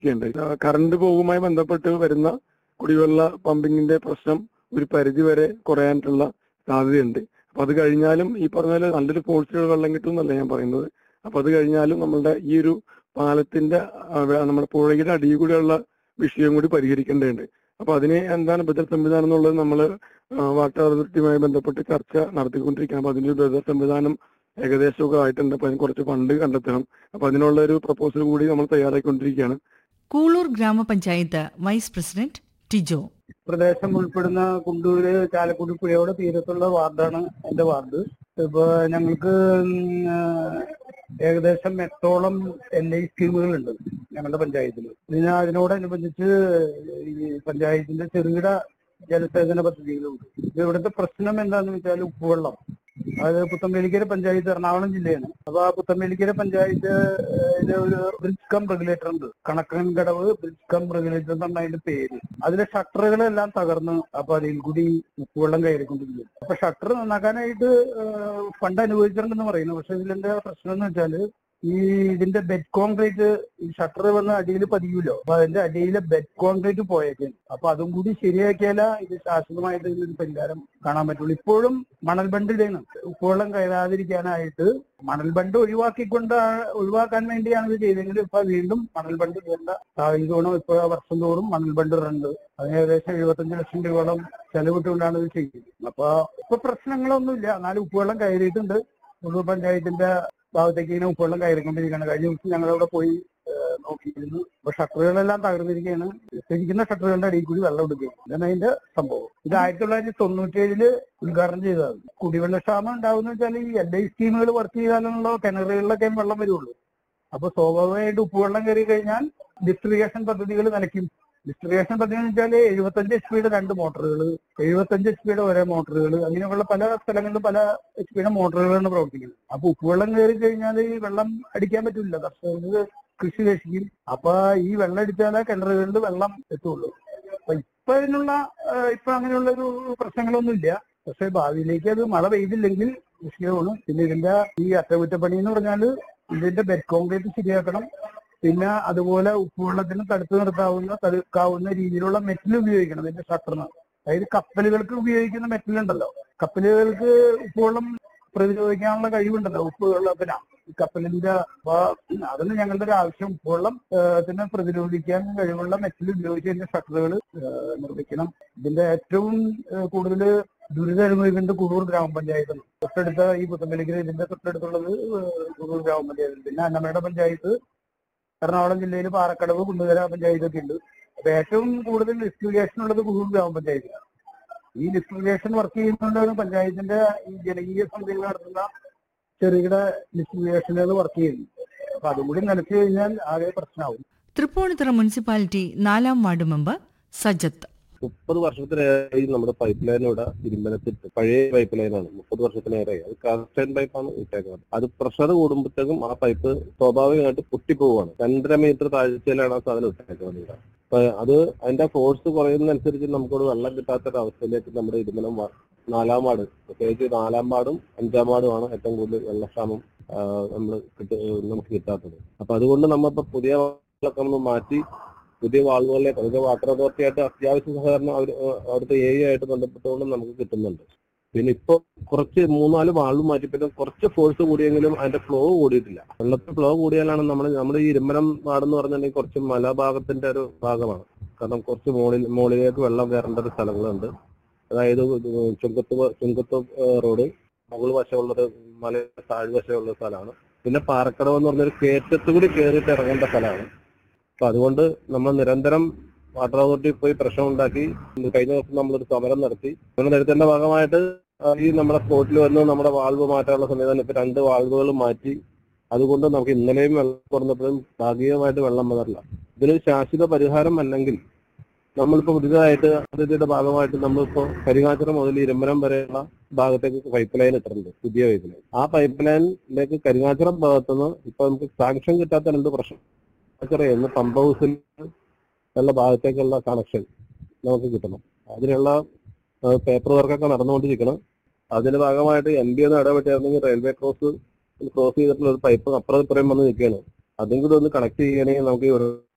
ചെയ്യേണ്ടത് ആ, കറണ്ട് പോകുമായി ബന്ധപ്പെട്ട് വരുന്ന കുടിവെള്ള പമ്പിങ്ങിന്റെ പ്രശ്നം ഒരു പരിധി വരെ കുറയാനുള്ള സാധ്യതയുണ്ട് അപ്പൊ അത് കഴിഞ്ഞാലും ഈ പറഞ്ഞ പോലെ നല്ലൊരു ഫോഴ്സിലുള്ള വെള്ളം കിട്ടും എന്നല്ല ഞാൻ പറയുന്നത് അപ്പൊ അത് കഴിഞ്ഞാലും നമ്മളുടെ ഈ ഒരു പാലത്തിന്റെ ആ, വെ- നമ്മുടെ പുഴയുടെ അടിയിൽ കൂടെയുള്ള വിഷയം കൂടി പരിഹരിക്കേണ്ടതുണ്ട് അപ്പൊ അതിന് എന്താണ് ബദൽ സംവിധാനം എന്നുള്ളത് നമ്മൾ വാട്ടർ അതോറിറ്റിയുമായി ബന്ധപ്പെട്ട് ചർച്ച നടത്തിക്കൊണ്ടിരിക്കുകയാണ് അപ്പൊ അതിന്റെ ഒരു ബദൽ സംവിധാനം ഏകദേശമൊക്കെ ആയിട്ടുണ്ട് അപ്പൊ അതിന് കുറച്ച് ഫണ്ട് കണ്ടെത്തണം അപ്പൊ അതിനുള്ള ഒരു പ്രപ്പോസൽ കൂടി നമ്മൾ തയ്യാറാക്കിക്കൊണ്ടിരിക്കുകയാണ് കൂളൂർ ഗ്രാമപഞ്ചായത്ത് വൈസ് പ്രസിഡന്റ് ടിജോ പ്രദേശം ഉൾപ്പെടുന്ന കുണ്ടൂര് ചാലക്കുടി പുഴയുടെ തീരത്തുള്ള വാർഡാണ് എന്റെ വാർഡ് ഇപ്പൊ ഞങ്ങൾക്ക് ഉം, ആ, ഏകദേശം എട്ടോളം എൽ ഐ സ്കീമുകളുണ്ട് ഞങ്ങളുടെ പഞ്ചായത്തിൽ ഇതിന് അതിനോടനുബന്ധിച്ച് ഈ പഞ്ചായത്തിന്റെ ചെറുകിട ജലസേചന പദ്ധതികളുണ്ട് ഇത് ഇവിടുത്തെ പ്രശ്നം എന്താന്ന് വെച്ചാൽ ഉപ്പുവെള്ളം അതായത് പുത്തമ്പേലിക്കര പഞ്ചായത്ത് എറണാകുളം ജില്ലയാണ് അപ്പൊ ആ പുത്തമ്പേലിക്കര പഞ്ചായത്ത് ഇതിലെ ഒരു ബ്രിഡ്ജ് കം റെഗുലേറ്റർ ഉണ്ട് Kanakkan Kadavu bridge cum regulator എന്നാണ് അതിന്റെ പേര് അതിലെ ഷട്ടറുകളെല്ലാം തകർന്ന് അപ്പൊ അതിൽ കൂടി ഉപ്പുവെള്ളം കയറിക്കൊണ്ടിരിക്കും അപ്പൊ ഷട്ടർ നന്നാക്കാനായിട്ട് ഫണ്ട് അനുവദിച്ചിട്ടുണ്ടെന്ന് പറയുന്നു പക്ഷെ ഇതിലെന്താ പ്രശ്നം എന്ന് വെച്ചാല് ഈ ഇതിന്റെ ബെഡ് കോൺക്രീറ്റ് ഈ ഷട്ടർ വന്ന് അടിയിൽ പതിയൂലോ അപ്പൊ അതിന്റെ അടിയിലെ ബെഡ് കോൺക്രീറ്റ് പോയേക്കും അപ്പൊ അതും കൂടി ശരിയാക്കിയാലേ ഇത് ശാശ്വതമായിട്ട് ഇതിനൊരു പരിഹാരം കാണാൻ പറ്റുള്ളൂ ഇപ്പോഴും മണൽ ബണ്ടിലാണ് ഉപ്പുവെള്ളം കയറാതിരിക്കാനായിട്ട് മണൽ ബണ്ട് ഒഴിവാക്കിക്കൊണ്ട് ഒഴിവാക്കാൻ വേണ്ടിയാണ് ഇത് ചെയ്തെങ്കിൽ ഇപ്പൊ വീണ്ടും മണൽ ബണ്ട് ചെയ്യേണ്ട സാഹചര്യമാണ് ഇപ്പൊ വർഷം തോറും മണൽ ബണ്ട് ഇടുന്നുണ്ട് അതിന് ഏകദേശം എഴുപത്തഞ്ച് ലക്ഷം രൂപയോളം ചെലവിട്ടുകൊണ്ടാണ് ഇത് ചെയ്യുന്നത് അപ്പൊ ഇപ്പൊ പ്രശ്നങ്ങളൊന്നുമില്ല എന്നാലും ഉപ്പുവെള്ളം കയറിയിട്ടുണ്ട് ഉള്ളൂർ പഞ്ചായത്തിന്റെ ഭാഗത്തേക്ക് ഇങ്ങനെ ഉപ്പുവെള്ളം കയറിക്കൊണ്ടിരിക്കുകയാണ് കഴിഞ്ഞ ദിവസം ഞങ്ങളവിടെ പോയി ഏഹ്, നോക്കിയിരുന്നു അപ്പൊ ഷട്ടറുകളെല്ലാം തകർന്നിരിക്കുകയാണ് ഇരിക്കുന്ന ഷട്ടറുകളുടെ അടിയിൽ കൂടി വെള്ളം എടുക്കുകയാണ് ഇതാണ് അതിന്റെ സംഭവം ഇത് ആയിരത്തി തൊള്ളായിരത്തി തൊണ്ണൂറ്റി ഏഴില് ഉദ്ഘാടനം ചെയ്തതാണ് കുടിവെള്ള ക്ഷാമം ഉണ്ടാവുന്ന വെച്ചാൽ ഈ എൽ ഐ സ്കീമുകൾ വർക്ക് ചെയ്താലുള്ള കിണറുകളിലൊക്കെ വെള്ളം വരുള്ളൂ അപ്പൊ സ്വാഭാവികമായിട്ട് ഉപ്പുവെള്ളം കയറി കഴിഞ്ഞാൽ ഡിസ്ട്രിഗേഷൻ പദ്ധതികൾ നിലയ്ക്കും ഡിസ്ട്രിഗേഷൻ പദ്ധതി എന്ന് വെച്ചാൽ എഴുപത്തഞ്ച് എച്ച് പിയുടെ രണ്ട് മോട്ടറുകൾ എഴുപത്തഞ്ച് എച്ച് പിയുടെ ഒരേ മോട്ടറുകൾ അങ്ങനെയുള്ള പല സ്ഥലങ്ങളിലും പല എച്ച് പിയുടെ മോട്ടറുകളാണ് പ്രവർത്തിക്കുന്നത് അപ്പൊ ഉപ്പുവെള്ളം കയറി കഴിഞ്ഞാൽ ഈ വെള്ളം അടിക്കാൻ പറ്റില്ല കർഷകർക്ക് കൃഷി നശിക്കും അപ്പൊ ഈ വെള്ളം അടിച്ചാലേ കിണറുകളിൽ വെള്ളം എത്തുള്ളൂ അപ്പൊ ഇപ്പൊ ഇതിനുള്ള ആ, ഇപ്പൊ അങ്ങനെയുള്ള ഒരു പ്രശ്നങ്ങളൊന്നും ഇല്ല പക്ഷെ ഭാവിയിലേക്ക് അത് മഴ പെയ്തില്ലെങ്കിൽ വിഷയമാണ് പിന്നെ ഇതിന്റെ ഈ അറ്റകുറ്റപ്പണി എന്ന് പറഞ്ഞാൽ ഇതിന്റെ ബെഡ് കോൺക്രീറ്റ് ശരിയാക്കണം പിന്നെ അതുപോലെ ഉപ്പുവെള്ളത്തിന് തടുത്തു നിർത്താവുന്ന തടുക്കാവുന്ന രീതിയിലുള്ള മെറ്റൽ ഉപയോഗിക്കണം ഇതിന്റെ ഷട്ടറിന് അതായത് കപ്പലുകൾക്ക് ഉപയോഗിക്കുന്ന മെറ്റൽ ഉണ്ടല്ലോ കപ്പലുകൾക്ക് ഉപ്പുവെള്ളം പ്രതിരോധിക്കാനുള്ള കഴിവുണ്ടല്ലോ ഉപ്പ് വെള്ളത്തിന് ഈ കപ്പലിന്റെ അപ്പൊ അതൊന്നും ഞങ്ങളുടെ ഒരു ആവശ്യം ഉപ്പുവെള്ളം ത്തിനെ പ്രതിരോധിക്കാൻ കഴിവുള്ള മെറ്റൽ ഉപയോഗിച്ച് ഇതിന്റെ ഷട്ടറുകൾ നിർമ്മിക്കണം ഇതിന്റെ ഏറ്റവും കൂടുതൽ ദുരിതം അനുഭവിക്കുന്നത് കുഴൂർ ഗ്രാമപഞ്ചായത്താണ് തൊട്ടടുത്ത ഈ പുത്തമ്പലിക്കര ഇതിന്റെ തൊട്ടടുത്തുള്ളത് ഏഹ്, കുഴൂർ ഗ്രാമപഞ്ചായത്ത് പിന്നെ അന്നമേട പഞ്ചായത്ത് എറണാകുളം ജില്ലയിൽ പാറക്കടവ് കുണ്ടുകര പഞ്ചായത്തൊക്കെ ഉണ്ട് അപ്പൊ ഏറ്റവും കൂടുതൽ ഡിസ്ട്രിബ്യൂഷൻ ഉള്ളത് കുഴൂർ ഗ്രാമപഞ്ചായത്തിലാണ് ഈ ഡിസ്ട്രിബ്യൂഷൻ വർക്ക് ചെയ്യുന്നതുകൊണ്ടാണ് പഞ്ചായത്തിന്റെ ഈ ജനകീയ സമിതികൾ നടത്തുന്ന ചെറുകിട ഡിസ്ട്രിബ്യൂഷനുകൾ വർക്ക് ചെയ്യുന്നത് അപ്പൊ അതും കൂടി നിലച്ചു കഴിഞ്ഞാൽ ആകെ പ്രശ്നമാവും തൃപ്പൂണിത്തുറ മുനിസിപ്പാലിറ്റി നാലാം വാർഡ് മെമ്പർ സജത്ത് മുപ്പത് വർഷത്തിലേറെ നമ്മുടെ പൈപ്പ് ലൈൻ ഇവിടെ ഇരുമ്പനത്തിട്ട് പഴയ പൈപ്പ് ലൈനാണ് മുപ്പത് വർഷത്തിലേറെയായി അത് കാസ്റ്റൈൻ പൈപ്പാണ് ഇട്ടേക്കുന്നത് അത് പ്രഷർ കൂടുമ്പോഴത്തേക്കും ആ പൈപ്പ് സ്വാഭാവികമായിട്ട് പൊട്ടിപ്പോവാണ് രണ്ടര മീറ്റർ താഴ്ചയിലാണ് ആ സാധനം ഇട്ടേക്കുന്നത് ഇവിടെ അപ്പൊ അത് അതിന്റെ ഫോഴ്സ് കുറയുന്നതനുസരിച്ച് നമുക്കൊരു വെള്ളം കിട്ടാത്തൊരു അവസ്ഥയിലേക്ക് നമ്മുടെ ഇരുമനം വ- നാലാം വാർഡ് പ്രത്യേകിച്ച് നാലാം വാർഡും അഞ്ചാം വാർഡുമാണ് ഏറ്റവും കൂടുതൽ വെള്ളക്ഷാമം നമ്മൾ നമുക്ക് കിട്ടാത്തത് അപ്പൊ അതുകൊണ്ട് നമ്മളിപ്പോ പുതിയ വെള്ളമൊക്കെ നമ്മൾ മാറ്റി പുതിയ വാൾവുകളിലേക്ക് അതായത് വാട്ടർ അതോറിറ്റി ആയിട്ട് അത്യാവശ്യ സഹകരണം അവർ അവിടുത്തെ ഏരിയ ആയിട്ട് ബന്ധപ്പെട്ടുകൊണ്ട് നമുക്ക് കിട്ടുന്നുണ്ട് പിന്നെ ഇപ്പൊ കുറച്ച് മൂന്നാല് വാൾവ് മാറ്റിയപ്പോൾ കുറച്ച് ഫോഴ്സ് കൂടിയെങ്കിലും അതിന്റെ ഫ്ലോ കൂടിയിട്ടില്ല വെള്ളത്തിൽ ഫ്ലോ കൂടിയാലാണ് നമ്മൾ നമ്മുടെ ഈ ഇരുമ്പനം നാടെന്ന് പറഞ്ഞിട്ടുണ്ടെങ്കിൽ കുറച്ച് മലഭാഗത്തിന്റെ ഒരു ഭാഗമാണ് കാരണം കുറച്ച് മുകളിൽ മുകളിലേക്ക് വെള്ളം കയറേണ്ട ഒരു സ്ഥലങ്ങളുണ്ട് അതായത് ചുങ്കത്ത് വ- ചുങ്കത്ത് റോഡ് മുകൾ വശമുള്ളൊരു മല താഴ്വശമുള്ള സ്ഥലമാണ് പിന്നെ പാറക്കടവ് എന്ന് പറഞ്ഞൊരു കയറ്റത്ത് കൂടി കയറിയിട്ട് ഇറങ്ങേണ്ട സ്ഥലമാണ് അപ്പൊ അതുകൊണ്ട് നമ്മൾ നിരന്തരം വാട്ടർ അതോറിറ്റി പോയി പ്രശ്നം ഉണ്ടാക്കി കഴിഞ്ഞ ദിവസം നമ്മളൊരു സമരം നടത്തി സമരം നടത്തേണ്ട ഭാഗമായിട്ട് ആ, ഈ നമ്മുടെ സ്പോട്ടിൽ വന്ന് നമ്മുടെ വാൾവ് മാറ്റാനുള്ള സംവിധാനം ഇപ്പൊ രണ്ട് വാൾവുകൾ മാറ്റി അതുകൊണ്ട് നമുക്ക് ഇന്നലെയും വെള്ളം കുറഞ്ഞപ്പോഴും ഭാഗികമായിട്ട് വെള്ളം വന്നിട്ടില്ല ഇതിനൊരു ശാശ്വത പരിഹാരം അല്ലെങ്കിൽ നമ്മളിപ്പോ പുതിയതായിട്ട് അതിന്റെ ഭാഗമായിട്ട് നമ്മളിപ്പോ കരിങ്ങാച്ചിറ മുതൽ ഇരുമ്പനം വരെയുള്ള ഭാഗത്തേക്ക് പൈപ്പ് ലൈൻ ഇട്ടിട്ടുണ്ട് പുതിയ പൈപ്പ് ലൈൻ ആ പൈപ്പ് ലൈനിലേക്ക് കരിങ്ങാച്ചിറം ഭാഗത്തുനിന്ന് ഇപ്പൊ നമുക്ക് സാങ്ഷൻ കിട്ടാത്ത രണ്ട് പ്രശ്നം കരിങ്ങാച്ചിറ പമ്പ് ഹൗസിൽ ഉള്ള ഭാഗത്തേക്കുള്ള കണക്ഷൻ നമുക്ക് കിട്ടണം അതിനുള്ള പേപ്പർ വർക്കൊക്കെ നടന്നുകൊണ്ടിരിക്കണം അതിന്റെ ഭാഗമായിട്ട് എം ബി ഒന്ന് ഇടപെട്ടായിരുന്നെങ്കിൽ റെയിൽവേ ക്രോസ് ക്രോസ് ചെയ്തിട്ടുള്ള ഒരു പൈപ്പ് അപ്പുറം ഇപ്പുറം വന്ന് നിൽക്കുകയാണ് അതും കൂടി ഒന്ന് കണക്ട് ചെയ്യണമെങ്കിൽ നമുക്ക് ഈ ഒരു